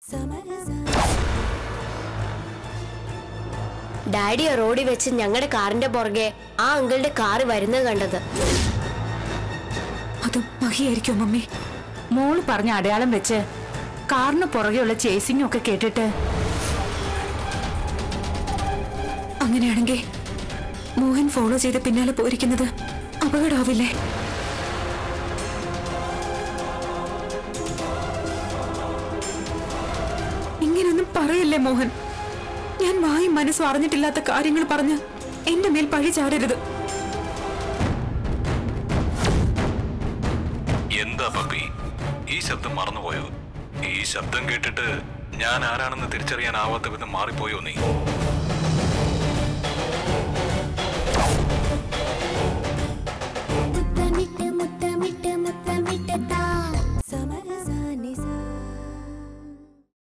ഡാഡിയെ റോഡിൽ വെച്ച് ഞങ്ങളുടെ കാറിന്റെ പുറകെ ആ അങ്കിളുടെ കാറ് വരുന്നത് കണ്ടത് അത് മഹിയായിരിക്കും മമ്മി മോള് പറഞ്ഞ അടയാളം വെച്ച് കാറിന് പുറകെയുള്ള ചേസിംഗ് ഒക്കെ കേട്ടിട്ട് അങ്ങനെയാണെങ്കിൽ മോഹൻ ഫോളോ ചെയ്ത് പിന്നാലെ പോയിരിക്കുന്നത് അപകടമാവില്ലേ ഇങ്ങനെയൊന്നും പറയല്ലേ മോഹൻ ഞാൻ വായും മനസ്സും അറിഞ്ഞിട്ടില്ലാത്ത കാര്യങ്ങൾ പറഞ്ഞ് എന്റെ മേൽ പഴി ചാടരുത് എന്താ പപ്പി ഈ ശബ്ദം മറന്നുപോയോ ഈ ശബ്ദം കേട്ടിട്ട് ഞാൻ ആരാണെന്ന് തിരിച്ചറിയാനാവാത്ത വിധം മാറിപ്പോയോ നീ